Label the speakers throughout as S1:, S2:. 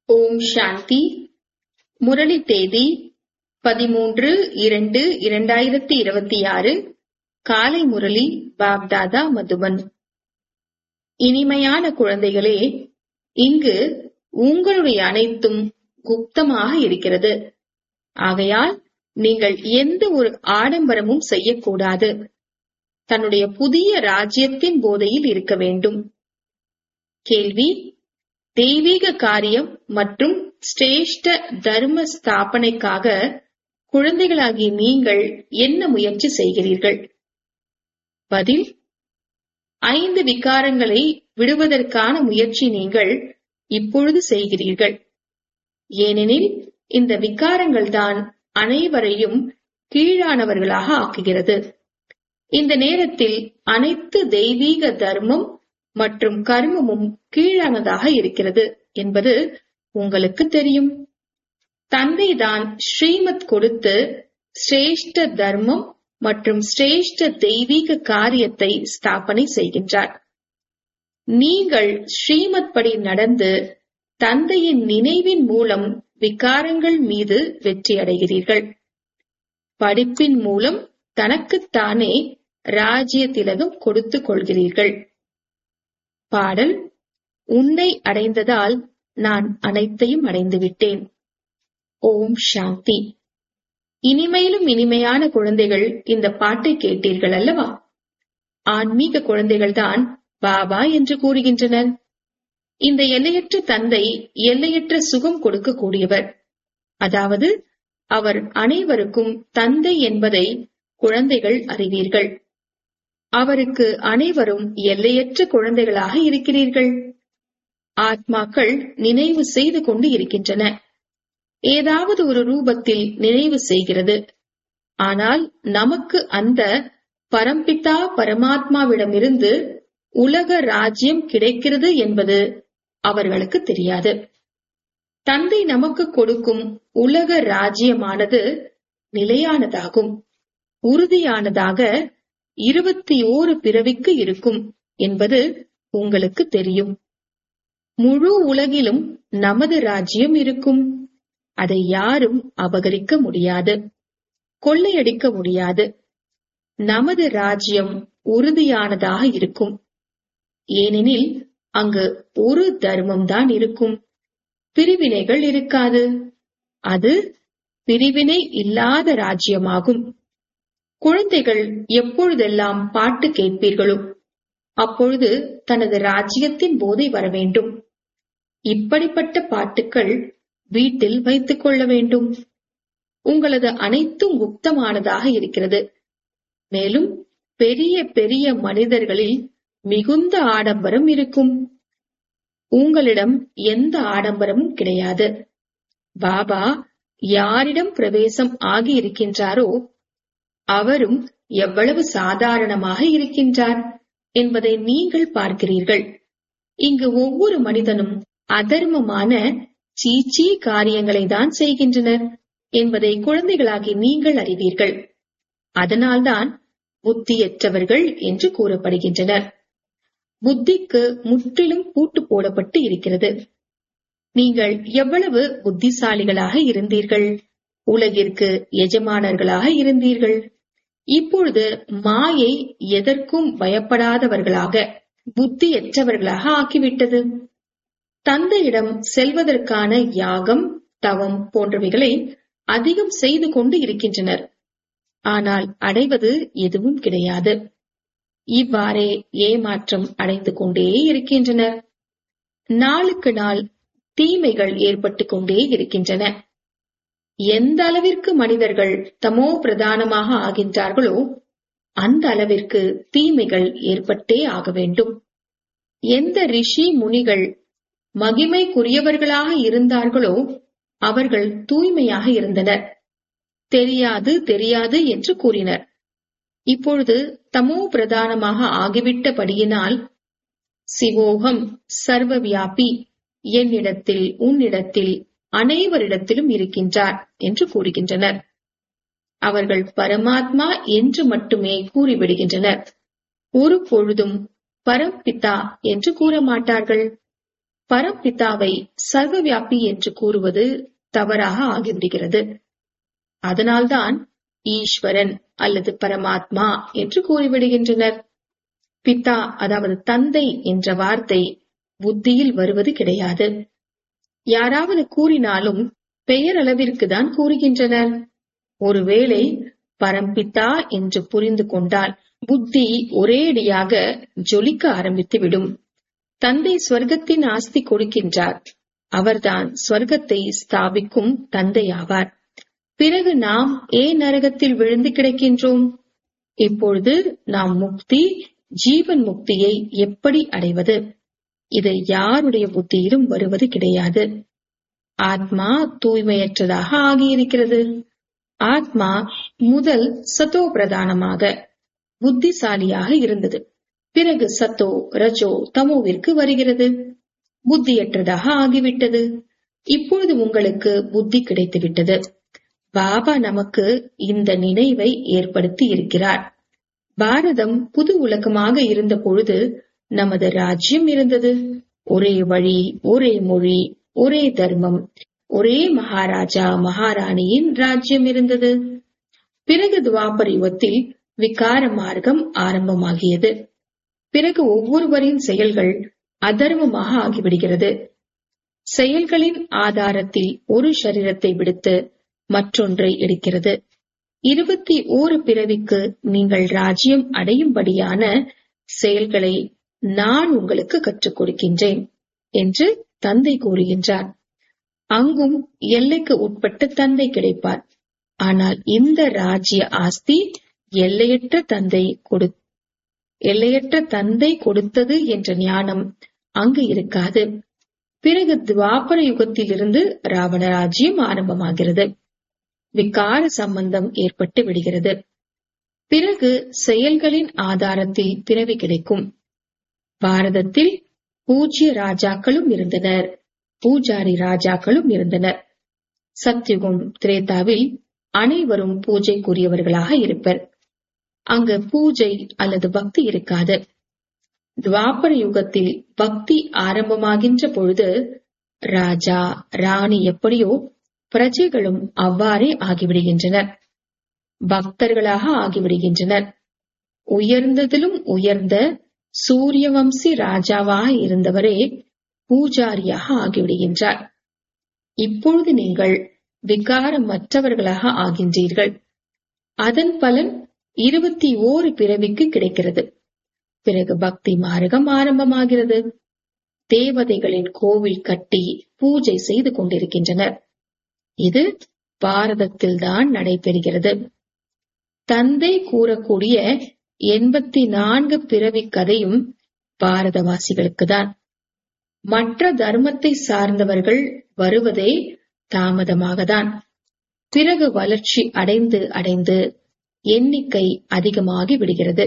S1: ஓம் சாந்தி முரளி தேதி பதிமூன்று இரண்டு இரண்டாயிரத்தி இருபத்தி ஆறு காலை முரளி பாப்தாதா மதுபன் இனிமையான குழந்தைகளே இங்கு உங்களுடைய அனைத்தும் குப்தமாக இருக்கிறது ஆகையால் நீங்கள் எந்த ஒரு ஆடம்பரமும் செய்யக்கூடாது தன்னுடைய புதிய ராஜ்யத்தின் போதையில் இருக்க வேண்டும் கேள்வி தெய்வீக காரியம் மற்றும் சிரேஷ்ட தர்ம ஸ்தாபனைக்காக குழந்தைகளாகிய நீங்கள் என்ன முயற்சி செய்கிறீர்கள் பதில் ஐந்து விகாரங்களை விடுவதற்கான முயற்சி நீங்கள் இப்பொழுது செய்கிறீர்கள் ஏனெனில் இந்த விகாரங்கள் தான் அனைவரையும் கீழானவர்களாக ஆக்குகிறது இந்த நேரத்தில் அனைத்து தெய்வீக தர்மம் மற்றும் கர்மமும் கீழானதாக இருக்கிறது என்பது உங்களுக்கு தெரியும் தந்தைதான் ஸ்ரீமத் கொடுத்து சிரேஷ்ட தர்மம் மற்றும் சிரேஷ்ட தெய்வீக காரியத்தை ஸ்தாபனை செய்கின்றார் நீங்கள் ஸ்ரீமத் படி நடந்து தந்தையின் நினைவின் மூலம் விகாரங்கள் மீது வெற்றி அடைகிறீர்கள் படிப்பின் மூலம் தனக்குத்தானே ராஜ்ய திலகம் கொடுத்துக் கொள்கிறீர்கள் பாடல் உன்னை அடைந்ததால் நான் அனைத்தையும் அடைந்து விட்டேன் ஓம் சாந்தி இனிமையிலும் இனிமையான குழந்தைகள் இந்த பாட்டை கேட்டீர்கள் அல்லவா ஆன்மீக குழந்தைகள்தான் பாபா என்று கூறுகின்றனர் இந்த எல்லையற்ற தந்தை எல்லையற்ற சுகம் கொடுக்க கூடியவர் அதாவது அவர் அனைவருக்கும் தந்தை என்பதை குழந்தைகள் அறிவீர்கள் அவருக்கு அனைவரும் எல்லையற்ற குழந்தைகளாக இருக்கிறீர்கள் ஆத்மாக்கள் நினைவு செய்து கொண்டு இருக்கின்றன ஏதாவது ஒரு ரூபத்தில் நினைவு செய்கிறது ஆனால் நமக்கு அந்த பரம்பிதா பரமாத்மாவிடமிருந்து உலக ராஜ்யம் கிடைக்கிறது என்பது அவர்களுக்கு தெரியாது தந்தை நமக்கு கொடுக்கும் உலக ராஜ்யமானது நிலையானதாகும் உறுதியானதாக இருபத்தி ஓரு பிறவிக்கு இருக்கும் என்பது உங்களுக்கு தெரியும் முழு உலகிலும் நமது ராஜ்யம் இருக்கும் அதை யாரும் அபகரிக்க முடியாது கொள்ளையடிக்க முடியாது நமது ராஜ்யம் உறுதியானதாக இருக்கும் ஏனெனில் அங்கு ஒரு தர்மம் தான் இருக்கும் பிரிவினைகள் இருக்காது அது பிரிவினை இல்லாத ராஜ்யமாகும் குழந்தைகள் எப்பொழுதெல்லாம் பாட்டு கேட்பீர்களோ அப்பொழுது தனது ராஜ்யத்தின் போதை வர வேண்டும் இப்படிப்பட்ட பாட்டுக்கள் வீட்டில் வைத்துக் கொள்ள வேண்டும் உங்களது அனைத்தும் குப்தமானதாக இருக்கிறது மேலும் பெரிய பெரிய மனிதர்களில் மிகுந்த ஆடம்பரம் இருக்கும் உங்களிடம் எந்த ஆடம்பரமும் கிடையாது பாபா யாரிடம் பிரவேசம் ஆகி இருக்கின்றாரோ அவரும் எவ்வளவு சாதாரணமாக இருக்கின்றார் என்பதை நீங்கள் பார்க்கிறீர்கள் இங்கு ஒவ்வொரு மனிதனும் அதர்மமான சீச்சி காரியங்களை தான் செய்கின்றனர் என்பதை குழந்தைகளாகி நீங்கள் அறிவீர்கள் அதனால்தான் புத்தியற்றவர்கள் என்று கூறப்படுகின்றனர் புத்திக்கு முற்றிலும் பூட்டு போடப்பட்டு இருக்கிறது நீங்கள் எவ்வளவு புத்திசாலிகளாக இருந்தீர்கள் உலகிற்கு எஜமானர்களாக இருந்தீர்கள் இப்பொழுது மாயை எதற்கும் பயப்படாதவர்களாக புத்தியற்றவர்களாக ஆக்கிவிட்டது தந்தையிடம் செல்வதற்கான யாகம் தவம் போன்றவைகளை அதிகம் செய்து கொண்டு இருக்கின்றனர் ஆனால் அடைவது எதுவும் கிடையாது இவ்வாறே ஏமாற்றம் அடைந்து கொண்டே இருக்கின்றனர் நாளுக்கு நாள் தீமைகள் ஏற்பட்டு கொண்டே இருக்கின்றன எந்த அளவிற்கு மனிதர்கள் தமோ பிரதானமாக ஆகின்றார்களோ அந்த அளவிற்கு தீமைகள் ஏற்பட்டே ஆக வேண்டும் எந்த ரிஷி முனிகள் மகிமைக்குரியவர்களாக இருந்தார்களோ அவர்கள் தூய்மையாக இருந்தனர் தெரியாது தெரியாது என்று கூறினர் இப்பொழுது தமோ பிரதானமாக ஆகிவிட்டபடியினால் சிவோகம் சர்வ வியாபி என்னிடத்தில் உன்னிடத்தில் அனைவரிடத்திலும் இருக்கின்றார் என்று கூறுகின்றனர் அவர்கள் பரமாத்மா என்று மட்டுமே கூறிவிடுகின்றனர் ஒரு பொழுதும் பரம்பிதா என்று கூற மாட்டார்கள் பரம்பிதாவை சர்வவியாபி என்று கூறுவது தவறாக ஆகிவிடுகிறது அதனால்தான் ஈஸ்வரன் அல்லது பரமாத்மா என்று கூறிவிடுகின்றனர் பிதா அதாவது தந்தை என்ற வார்த்தை புத்தியில் வருவது கிடையாது யாராவது கூறினாலும் பெயரளவிற்கு தான் கூறுகின்றனர் ஒருவேளை பரம்பிதா என்று புரிந்து கொண்டால் புத்தி ஒரேடியாக ஜொலிக்க ஆரம்பித்து விடும் தந்தை ஸ்வர்க்கத்தின் ஆஸ்தி கொடுக்கின்றார் அவர்தான் ஸ்வர்க்கத்தை ஸ்தாபிக்கும் தந்தையாவார் பிறகு நாம் ஏன் நரகத்தில் விழுந்து கிடக்கின்றோம் இப்பொழுது நாம் முக்தி ஜீவன் முக்தியை எப்படி அடைவது இது யாருடைய புத்தியிலும் வருவது கிடையாது ஆத்மா தூய்மையற்றதாக ஆகியிருக்கிறது ஆத்மா முதல் சத்தோ பிரதானமாக புத்திசாலியாக இருந்தது பிறகு சத்தோ ரஜோ தமோவிற்கு வருகிறது புத்தியற்றதாக ஆகிவிட்டது இப்பொழுது உங்களுக்கு புத்தி கிடைத்துவிட்டது பாபா நமக்கு இந்த நினைவை ஏற்படுத்தி இருக்கிறார் பாரதம் புது உலகமாக இருந்த பொழுது நமது ராஜ்யம் இருந்தது ஒரே வழி ஒரே மொழி ஒரே தர்மம் ஒரே மகாராஜா மகாராணியின் ராஜ்யம் இருந்தது பிறகு துவாபர யுகத்தில் விகார மார்க்கம் ஆரம்பமாகியது பிறகு ஒவ்வொருவரின் செயல்கள் அதர்மமாக ஆகிவிடுகிறது செயல்களின் ஆதாரத்தில் ஒரு சரீரத்தை விடுத்து மற்றொன்றை எடுக்கிறது இருபத்தி ஓரு பிறவிக்கு நீங்கள் ராஜ்யம் அடையும்படியான செயல்களை நான் உங்களுக்கு கற்றுக் கொடுக்கின்றேன் என்று தந்தை கூறுகின்றார் அங்கும் எல்லைக்கு உட்பட்ட தந்தை கிடைப்பார் ஆனால் இந்த ராஜ்ய ஆஸ்தி எல்லையற்ற தந்தை கொடு எல்லையற்ற தந்தை கொடுத்தது என்ற ஞானம் அங்கு இருக்காது பிறகு துவாபர யுகத்திலிருந்து ராவண ராஜ்யம் ஆரம்பமாகிறது விகார சம்பந்தம் ஏற்பட்டு விடுகிறது பிறகு செயல்களின் ஆதாரத்தில் பிறவி கிடைக்கும் பாரதத்தில் பூஜ்ய ராஜாக்களும் இருந்தனர் பூஜாரி ராஜாக்களும் இருந்தனர் சத்யுகம் திரேதாவில் அனைவரும் பூஜைக்குரியவர்களாக இருப்பர் அங்கு பூஜை அல்லது பக்தி இருக்காது துவாபர யுகத்தில் பக்தி ஆரம்பமாகின்ற பொழுது ராஜா ராணி எப்படியோ பிரஜைகளும் அவ்வாறே ஆகிவிடுகின்றனர் பக்தர்களாக ஆகிவிடுகின்றனர் உயர்ந்ததிலும் உயர்ந்த சூரியவம்சி ராஜாவாக இருந்தவரே பூஜாரியாக ஆகிவிடுகின்றார் இப்பொழுது நீங்கள் விகாரமற்றவர்களாக ஆகின்றீர்கள் அதன் பலன் இருபத்தி ஓரு பிறவிக்கு கிடைக்கிறது பிறகு பக்தி மார்க்கம் ஆரம்பமாகிறது தேவதைகளின் கோவில் கட்டி பூஜை செய்து கொண்டிருக்கின்றனர் இது பாரதத்தில்தான் நடைபெறுகிறது தந்தை கூறக்கூடிய எண்பத்தி நான்கு பிறவி கதையும் பாரதவாசிகளுக்குதான் மற்ற தர்மத்தை சார்ந்தவர்கள் வருவதே தாமதமாகத்தான் பிறகு வளர்ச்சி அடைந்து அடைந்து எண்ணிக்கை அதிகமாகி விடுகிறது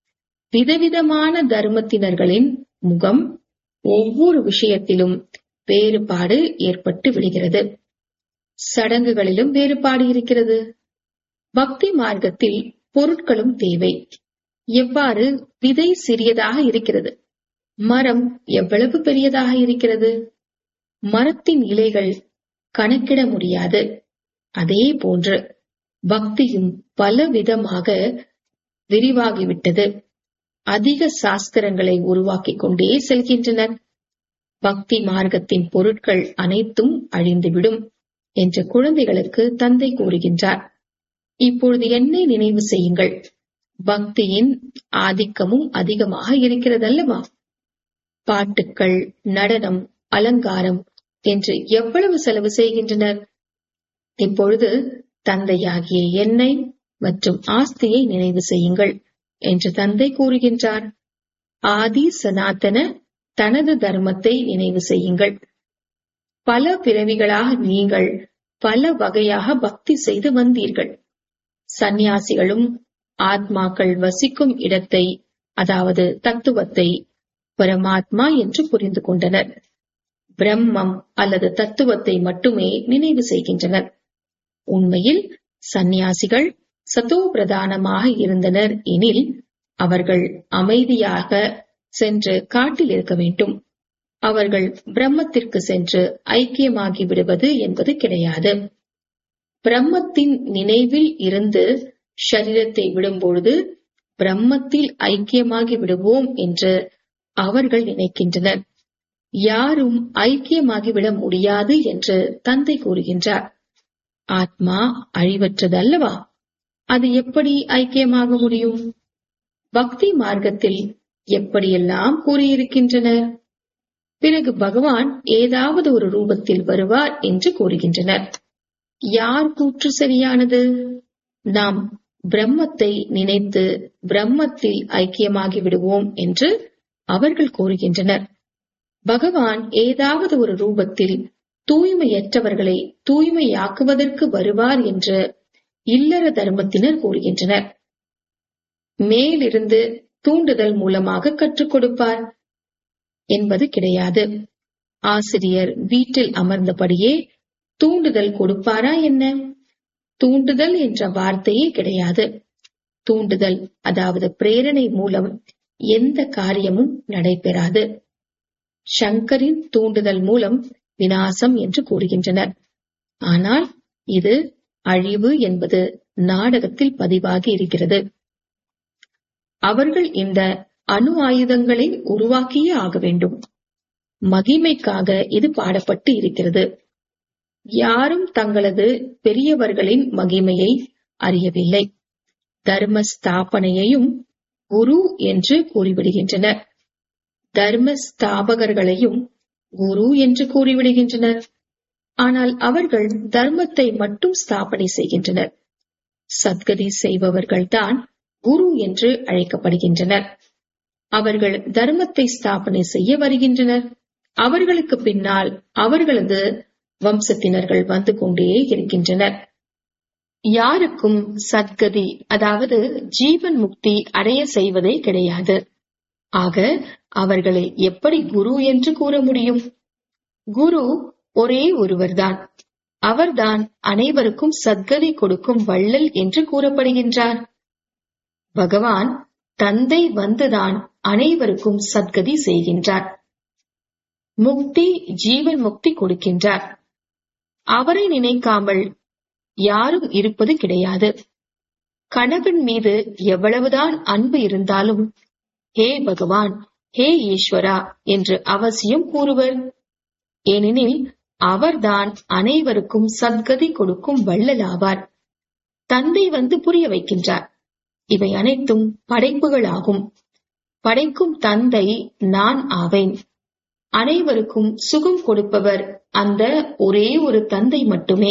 S1: விதவிதமான தர்மத்தினர்களின் முகம் ஒவ்வொரு விஷயத்திலும் வேறுபாடு ஏற்பட்டு விடுகிறது சடங்குகளிலும் வேறுபாடு இருக்கிறது பக்தி மார்க்கத்தில் பொருட்களும் தேவை எவ்வாறு விதை சிறியதாக இருக்கிறது மரம் எவ்வளவு பெரியதாக இருக்கிறது மரத்தின் இலைகள் கணக்கிட முடியாது அதே போன்று பக்தியும் பல விதமாக விரிவாகிவிட்டது அதிக சாஸ்திரங்களை உருவாக்கிக் கொண்டே செல்கின்றனர் பக்தி மார்க்கத்தின் பொருட்கள் அனைத்தும் அழிந்துவிடும் என்று குழந்தைகளுக்கு தந்தை கூறுகின்றார் இப்பொழுது என்னை நினைவு செய்யுங்கள் பக்தியின் ஆதிக்கமும் அதிகமாக இருக்கிறதல்லவா பாட்டுக்கள் நடனம் அலங்காரம் என்று எவ்வளவு செலவு செய்கின்றனர் இப்பொழுது தந்தையாகிய என்னை மற்றும் ஆஸ்தியை நினைவு செய்யுங்கள் என்று தந்தை கூறுகின்றார் ஆதி சனாதன தனது தர்மத்தை நினைவு செய்யுங்கள் பல பிறவிகளாக நீங்கள் பல வகையாக பக்தி செய்து வந்தீர்கள் சந்நியாசிகளும் ஆத்மாக்கள் வசிக்கும் இடத்தை அதாவது தத்துவத்தை பரமாத்மா என்று புரிந்து கொண்டனர் பிரம்மம் அல்லது தத்துவத்தை மட்டுமே நினைவு செய்கின்றனர் உண்மையில் சந்நியாசிகள் சத்தோ பிரதானமாக இருந்தனர் எனில் அவர்கள் அமைதியாக சென்று காட்டில் இருக்க வேண்டும் அவர்கள் பிரம்மத்திற்கு சென்று ஐக்கியமாகி விடுவது என்பது கிடையாது பிரம்மத்தின் நினைவில் இருந்து ஷரீரத்தை விடும்பொழுது பிரம்மத்தில் ஐக்கியமாகி விடுவோம் என்று அவர்கள் நினைக்கின்றனர் யாரும் ஐக்கியமாகிவிட முடியாது என்று தந்தை கூறுகின்றார் ஆத்மா அழிவற்றது அல்லவா அது எப்படி ஐக்கியமாக முடியும் பக்தி மார்க்கத்தில் எப்படியெல்லாம் கூறியிருக்கின்றனர் பிறகு பகவான் ஏதாவது ஒரு ரூபத்தில் வருவார் என்று கூறுகின்றனர் யார் கூற்று சரியானது நாம் பிரம்மத்தை நினைத்து பிரம்மத்தில் ஐக்கியமாகி விடுவோம் என்று அவர்கள் கூறுகின்றனர் பகவான் ஏதாவது ஒரு ரூபத்தில் தூய்மையற்றவர்களை தூய்மையாக்குவதற்கு வருவார் என்று இல்லற தர்மத்தினர் கூறுகின்றனர் மேலிருந்து தூண்டுதல் மூலமாக கற்றுக் கொடுப்பார் என்பது கிடையாது ஆசிரியர் வீட்டில் அமர்ந்தபடியே தூண்டுதல் கொடுப்பாரா என்ன தூண்டுதல் என்ற வார்த்தையே கிடையாது தூண்டுதல் அதாவது பிரேரணை மூலம் எந்த காரியமும் நடைபெறாது சங்கரின் தூண்டுதல் மூலம் வினாசம் என்று கூறுகின்றனர் ஆனால் இது அழிவு என்பது நாடகத்தில் பதிவாகி இருக்கிறது அவர்கள் இந்த அணு ஆயுதங்களை உருவாக்கியே ஆக வேண்டும் மகிமைக்காக இது பாடப்பட்டு இருக்கிறது யாரும் தங்களது பெரியவர்களின் மகிமையை அறியவில்லை தர்ம ஸ்தாபனையையும் குரு என்று கூறிவிடுகின்றனர் தர்ம ஸ்தாபகர்களையும் குரு என்று கூறிவிடுகின்றனர் ஆனால் அவர்கள் தர்மத்தை மட்டும் ஸ்தாபனை செய்கின்றனர் சத்கதி செய்பவர்கள்தான் குரு என்று அழைக்கப்படுகின்றனர் அவர்கள் தர்மத்தை ஸ்தாபனை செய்ய வருகின்றனர் அவர்களுக்கு பின்னால் அவர்களது வம்சத்தினர்கள் வந்து கொண்டே இருக்கின்றனர் யாருக்கும் சத்கதி அதாவது ஜீவன் முக்தி அடைய செய்வதே கிடையாது ஆக அவர்களை எப்படி குரு என்று கூற முடியும் குரு ஒரே ஒருவர்தான் அவர்தான் அனைவருக்கும் சத்கதி கொடுக்கும் வள்ளல் என்று கூறப்படுகின்றார் பகவான் தந்தை வந்துதான் அனைவருக்கும் சத்கதி செய்கின்றார் முக்தி ஜீவன் முக்தி கொடுக்கின்றார் அவரை நினைக்காமல் யாரும் இருப்பது கிடையாது கணவன் மீது எவ்வளவுதான் அன்பு இருந்தாலும் ஹே பகவான் ஹே ஈஸ்வரா என்று அவசியம் கூறுவர் ஏனெனில் அவர்தான் அனைவருக்கும் சத்கதி கொடுக்கும் வள்ளலாவார் தந்தை வந்து புரிய வைக்கின்றார் இவை அனைத்தும் படைப்புகளாகும் படைக்கும் தந்தை நான் ஆவேன் அனைவருக்கும் சுகம் கொடுப்பவர் அந்த ஒரே ஒரு தந்தை மட்டுமே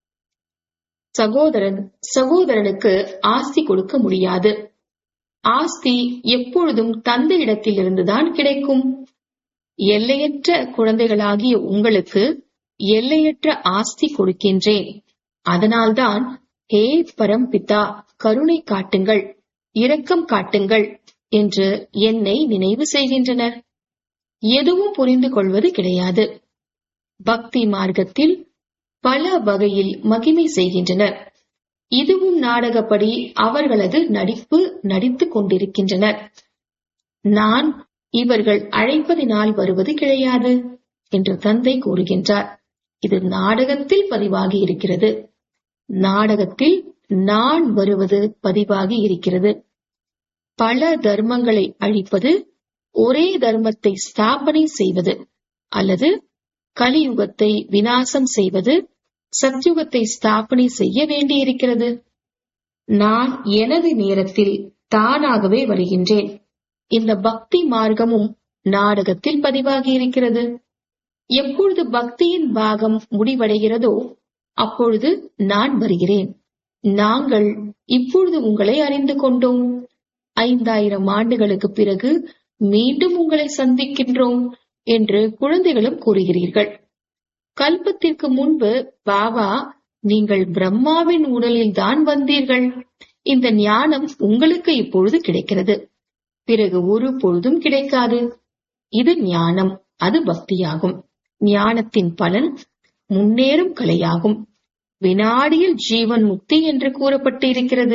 S1: சகோதரன் சகோதரனுக்கு ஆஸ்தி கொடுக்க முடியாது ஆஸ்தி எப்பொழுதும் தந்தையிடத்தில் இருந்துதான் கிடைக்கும் எல்லையற்ற குழந்தைகளாகிய உங்களுக்கு எல்லையற்ற ஆஸ்தி கொடுக்கின்றேன் அதனால்தான் ஹே பரம்பிதா கருணை காட்டுங்கள் இரக்கம் காட்டுங்கள் என்று என்னை நினைவு செய்கின்றனர் எதுவும் புரிந்து கொள்வது கிடையாது பக்தி மார்க்கத்தில் பல வகையில் மகிமை செய்கின்றனர் இதுவும் நாடகப்படி அவர்களது நடிப்பு நடித்துக் கொண்டிருக்கின்றனர் நான் இவர்கள் அழைப்பதினால் வருவது கிடையாது என்று தந்தை கூறுகின்றார் இது நாடகத்தில் பதிவாகி இருக்கிறது நாடகத்தில் நான் வருவது பதிவாகி இருக்கிறது பல தர்மங்களை அழிப்பது ஒரே தர்மத்தை ஸ்தாபனை செய்வது அல்லது கலியுகத்தை வினாசம் செய்வது சத்யுகத்தை ஸ்தாபனை செய்ய வேண்டியிருக்கிறது நான் எனது நேரத்தில் தானாகவே வருகின்றேன் இந்த பக்தி மார்க்கமும் நாடகத்தில் பதிவாகி இருக்கிறது எப்பொழுது பக்தியின் பாகம் முடிவடைகிறதோ அப்பொழுது நான் வருகிறேன் நாங்கள் இப்பொழுது உங்களை அறிந்து கொண்டோம் ஐந்தாயிரம் ஆண்டுகளுக்கு பிறகு மீண்டும் உங்களை சந்திக்கின்றோம் என்று குழந்தைகளும் கூறுகிறீர்கள் கல்பத்திற்கு முன்பு பாபா நீங்கள் பிரம்மாவின் உடலில் தான் வந்தீர்கள் இந்த ஞானம் உங்களுக்கு இப்பொழுது கிடைக்கிறது பிறகு ஒரு பொழுதும் கிடைக்காது இது ஞானம் அது பக்தியாகும் ஞானத்தின் பலன் முன்னேறும் கலையாகும் வினாடியில் ஜீவன் முக்தி என்று கூறப்பட்டு இருக்கிறது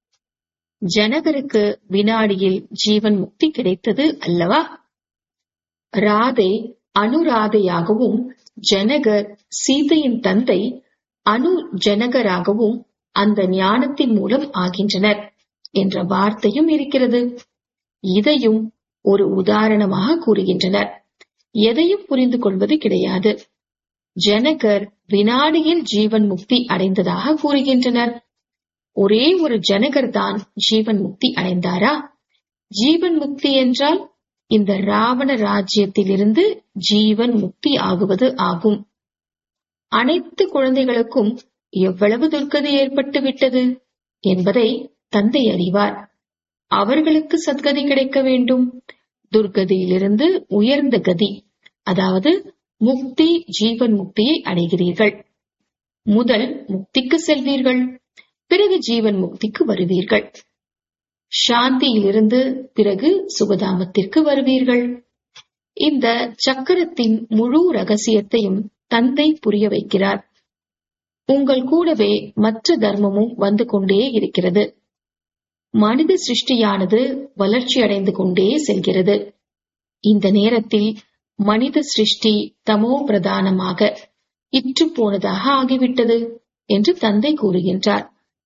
S1: ஜனகருக்கு வினாடியில் ஜீவன் முக்தி கிடைத்தது அல்லவா ராதை அனுராதையாகவும் ஜனகர் சீதையின் தந்தை அனு ஜனகராகவும் அந்த ஞானத்தின் மூலம் ஆகின்றனர் என்ற வார்த்தையும் இருக்கிறது இதையும் ஒரு உதாரணமாக கூறுகின்றனர் எதையும் புரிந்து கொள்வது கிடையாது ஜனகர் வினாடியில் ஜீவன் முக்தி அடைந்ததாக கூறுகின்றனர் ஒரே ஒரு ஜனகர் தான் ஜீவன் முக்தி அடைந்தாரா ஜீவன் முக்தி என்றால் இந்த ராவண ராஜ்யத்திலிருந்து ஜீவன் முக்தி ஆகுவது ஆகும் அனைத்து குழந்தைகளுக்கும் எவ்வளவு துர்க்கதி ஏற்பட்டு விட்டது என்பதை தந்தை அறிவார் அவர்களுக்கு சத்கதி கிடைக்க வேண்டும் துர்கதியிலிருந்து உயர்ந்த கதி அதாவது முக்தி ஜீவன் முக்தியை அடைகிறீர்கள் முதல் முக்திக்கு செல்வீர்கள் பிறகு ஜீவன் முக்திக்கு வருவீர்கள் சாந்தியிலிருந்து பிறகு சுகதாமத்திற்கு வருவீர்கள் இந்த சக்கரத்தின் முழு ரகசியத்தையும் தந்தை புரிய வைக்கிறார் உங்கள் கூடவே மற்ற தர்மமும் வந்து கொண்டே இருக்கிறது மனித சிருஷ்டியானது வளர்ச்சி அடைந்து கொண்டே செல்கிறது இந்த நேரத்தில் மனித சிருஷ்டி தமோ பிரதானமாக இற்று போனதாக ஆகிவிட்டது என்று தந்தை கூறுகின்றார்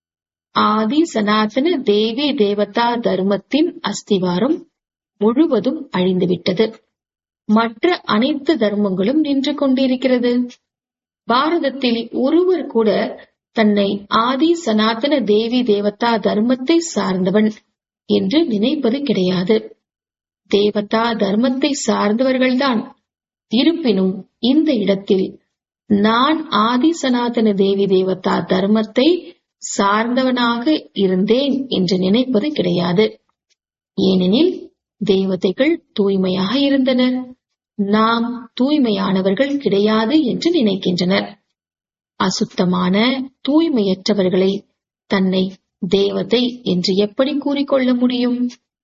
S1: ஆதி சனாதன தேவி தேவதா தர்மத்தின் அஸ்திவாரம் முழுவதும் அழிந்துவிட்டது மற்ற அனைத்து தர்மங்களும் நின்று கொண்டிருக்கிறது பாரதத்தில் ஒருவர் கூட தன்னை ஆதி சனாதன தேவி தேவதா தர்மத்தை சார்ந்தவன் என்று நினைப்பது கிடையாது தேவதா தர்மத்தை சார்ந்தவர்கள்தான் இருப்பினும் இந்த இடத்தில் நான் ஆதி சனாதன தேவி தேவதா தர்மத்தை சார்ந்தவனாக இருந்தேன் என்று நினைப்பது கிடையாது ஏனெனில் தேவதைகள் தூய்மையாக இருந்தனர் நாம் தூய்மையானவர்கள் கிடையாது என்று நினைக்கின்றனர் அசுத்தமான தூய்மையற்றவர்களை தன்னை தேவதை என்று எப்படி கூறிக்கொள்ள முடியும்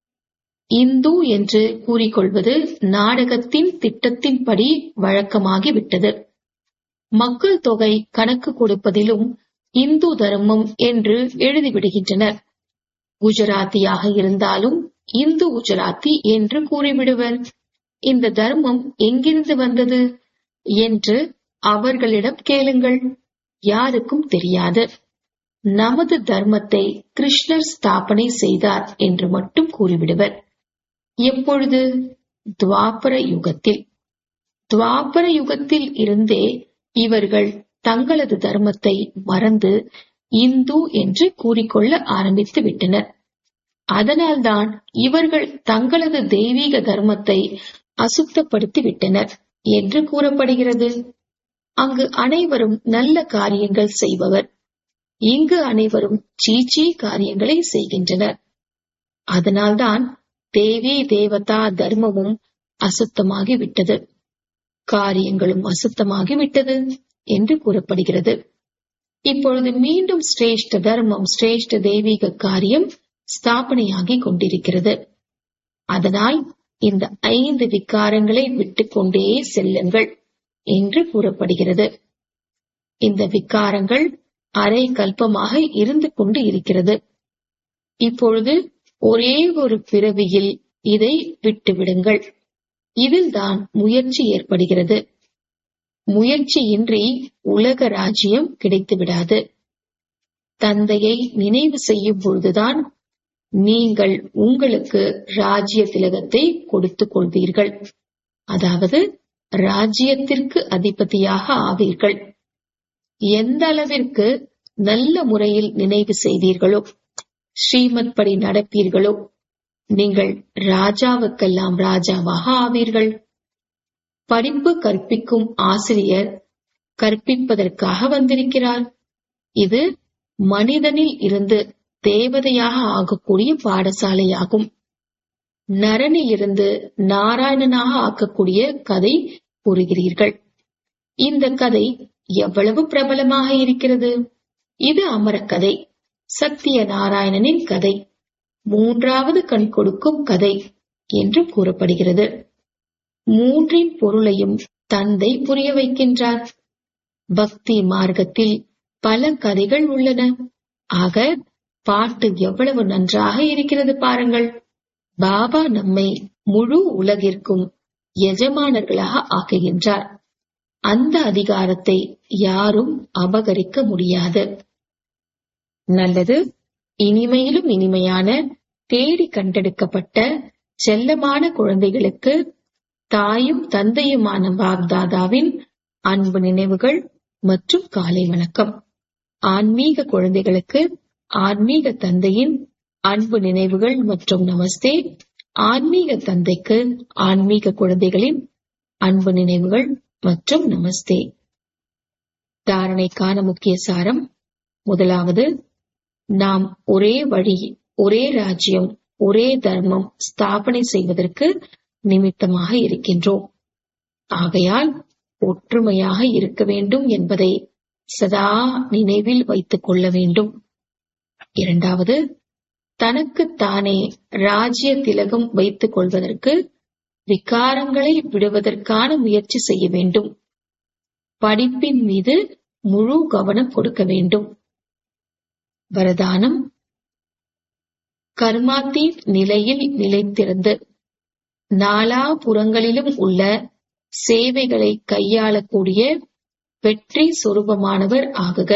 S1: இந்து என்று கூறிக்கொள்வது நாடகத்தின் திட்டத்தின்படி வழக்கமாகிவிட்டது மக்கள் தொகை கணக்கு கொடுப்பதிலும் இந்து தர்மம் என்று எழுதிவிடுகின்றனர் குஜராத்தியாக இருந்தாலும் இந்து குஜராத்தி என்று கூறிவிடுவர் இந்த தர்மம் எங்கிருந்து வந்தது என்று அவர்களிடம் கேளுங்கள் யாருக்கும் தெரியாது நமது தர்மத்தை கிருஷ்ணர் ஸ்தாபனை செய்தார் என்று மட்டும் கூறிவிடுவர் எப்பொழுது துவாபர யுகத்தில் துவாபர யுகத்தில் இருந்தே இவர்கள் தங்களது தர்மத்தை மறந்து இந்து என்று கூறிக்கொள்ள ஆரம்பித்து விட்டனர் அதனால்தான் இவர்கள் தங்களது தெய்வீக தர்மத்தை அசுத்தப்படுத்தி விட்டனர் என்று கூறப்படுகிறது அங்கு அனைவரும் நல்ல காரியங்கள் செய்பவர் இங்கு அனைவரும் சீச்சி காரியங்களை செய்கின்றனர் அதனால்தான் தேவி தேவதா தர்மமும் அசுத்தமாகி விட்டது காரியங்களும் அசுத்தமாகி விட்டது என்று கூறப்படுகிறது இப்பொழுது மீண்டும் சிரேஷ்ட தர்மம் சிரேஷ்ட தெய்வீக காரியம் ஸ்தாபனையாகி கொண்டிருக்கிறது அதனால் இந்த ஐந்து விகாரங்களை விட்டுக்கொண்டே செல்லுங்கள் என்று கூறப்படுகிறது இந்த விகாரங்கள் அரை கல்பமாக இருந்து கொண்டு இருக்கிறது இப்பொழுது ஒரே ஒரு பிறவியில் இதை விட்டுவிடுங்கள் இதில்தான் முயற்சி ஏற்படுகிறது முயற்சியின்றி உலக ராஜ்யம் கிடைத்துவிடாது தந்தையை நினைவு செய்யும் பொழுதுதான் நீங்கள் உங்களுக்கு ராஜ்ய திலகத்தை கொடுத்துக் கொள்வீர்கள் அதாவது ராஜ்யத்திற்கு அதிபதியாக ஆவீர்கள் எந்த அளவிற்கு நல்ல முறையில் நினைவு செய்தீர்களோ ஸ்ரீமத் படி நடப்பீர்களோ நீங்கள் ராஜாவுக்கெல்லாம் ராஜாவாக ஆவீர்கள் படிப்பு கற்பிக்கும் ஆசிரியர் கற்பிப்பதற்காக வந்திருக்கிறார் இது மனிதனில் இருந்து தேவதையாக ஆகக்கூடிய பாடசாலையாகும் நரனில் இருந்து நாராயணனாக ஆக்கக்கூடிய கதை கூறுகிறீர்கள் இந்த கதை எவ்வளவு பிரபலமாக இருக்கிறது இது அமரக்கதை சத்திய நாராயணனின் கதை மூன்றாவது கண் கொடுக்கும் கதை என்று கூறப்படுகிறது மூன்றின் பொருளையும் தந்தை புரிய வைக்கின்றார் பக்தி மார்க்கத்தில் பல கதைகள் உள்ளன ஆக பாட்டு எவ்வளவு நன்றாக இருக்கிறது பாருங்கள் பாபா நம்மை முழு உலகிற்கும் எஜமானர்களாக ஆக்குகின்றார் அந்த அதிகாரத்தை யாரும் அபகரிக்க முடியாது நல்லது இனிமையிலும் இனிமையான தேடி கண்டெடுக்கப்பட்ட செல்லமான குழந்தைகளுக்கு தாயும் தந்தையுமான பாப்தாதாவின் அன்பு நினைவுகள் மற்றும் காலை வணக்கம் ஆன்மீக குழந்தைகளுக்கு ஆன்மீக தந்தையின் அன்பு நினைவுகள் மற்றும் நமஸ்தே ஆன்மீக தந்தைக்கு ஆன்மீக குழந்தைகளின் அன்பு நினைவுகள் மற்றும் நமஸ்தே தாரணைக்கான முக்கிய சாரம் முதலாவது நாம் ஒரே வழி ஒரே ராஜ்யம் ஒரே தர்மம் ஸ்தாபனை செய்வதற்கு நிமித்தமாக இருக்கின்றோம் ஆகையால் ஒற்றுமையாக இருக்க வேண்டும் என்பதை சதா நினைவில் வைத்துக் கொள்ள வேண்டும் இரண்டாவது தனக்கு தானே ராஜ்ய திலகம் வைத்துக் கொள்வதற்கு விகாரங்களை விடுவதற்கான முயற்சி செய்ய வேண்டும் படிப்பின் மீது முழு கவனம் கொடுக்க வேண்டும் வரதானம் கர்மாத்தி நிலையில் நிலைத்திருந்து நாலா புறங்களிலும் உள்ள சேவைகளை கையாளக்கூடிய வெற்றி சொரூபமானவர் ஆகுக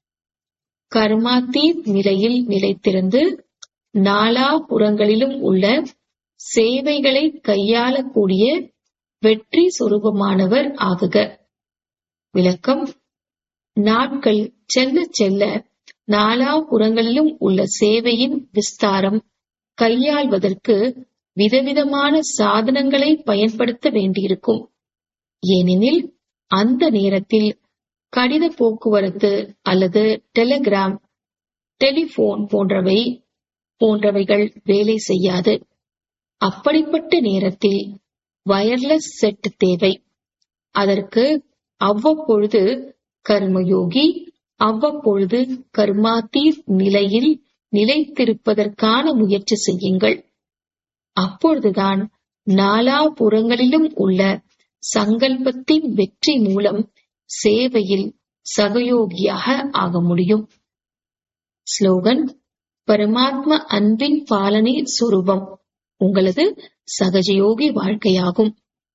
S1: கர்மாத்தி நிலையில் நிலைத்திருந்து நாலா புறங்களிலும் உள்ள சேவைகளை கையாளக்கூடிய வெற்றி சொரூபமானவர் ஆகுக விளக்கம் நாட்கள் செல்ல செல்ல நாலா புறங்களிலும் உள்ள சேவையின் விஸ்தாரம் கையாள்வதற்கு விதவிதமான சாதனங்களை பயன்படுத்த வேண்டியிருக்கும் ஏனெனில் அந்த நேரத்தில் கடித போக்குவரத்து அல்லது டெலிகிராம் டெலிபோன் போன்றவை போன்றவைகள் வேலை செய்யாது அப்படிப்பட்ட நேரத்தில் வயர்லெஸ் செட் தேவை அதற்கு அவ்வப்பொழுது கர்மயோகி அவ்வப்பொழுது கர்மாத்தீர் நிலையில் நிலைத்திருப்பதற்கான முயற்சி செய்யுங்கள் அப்பொழுதுதான் நாலா புறங்களிலும் உள்ள சங்கல்பத்தின் வெற்றி மூலம் சேவையில் சகயோகியாக ஆக முடியும் ஸ்லோகன் பரமாத்ம அன்பின் பாலனை சுரூபம் உங்களது சகஜயோகி வாழ்க்கையாகும்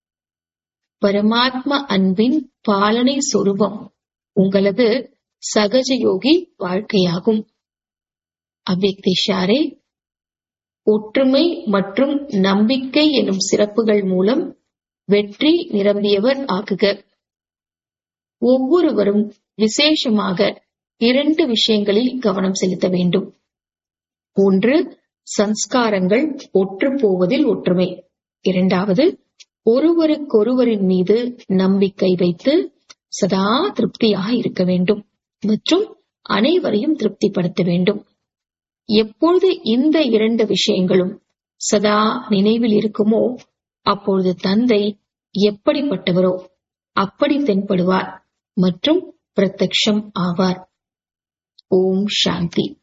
S1: பரமாத்ம அன்பின் பாலனை சொரூபம் உங்களது சகஜயோகி வாழ்க்கையாகும் அவ்வக்திஷாரே ஒற்றுமை மற்றும் நம்பிக்கை எனும் சிறப்புகள் மூலம் வெற்றி நிரம்பியவர் ஆகுக ஒவ்வொருவரும் விசேஷமாக இரண்டு விஷயங்களில் கவனம் செலுத்த வேண்டும் ஒன்று சம்ஸ்காரங்கள் ஒற்று போவதில் ஒற்றுமை இரண்டாவது ஒருவருக்கொருவரின் மீது நம்பிக்கை வைத்து சதா திருப்தியாக இருக்க வேண்டும் மற்றும் அனைவரையும் திருப்திப்படுத்த வேண்டும் எப்பொழுது இந்த இரண்டு விஷயங்களும் சதா நினைவில் இருக்குமோ அப்பொழுது தந்தை எப்படிப்பட்டவரோ அப்படி தென்படுவார் மற்றும் பிரத்யக்ஷம் ஆவார் ஓம் சாந்தி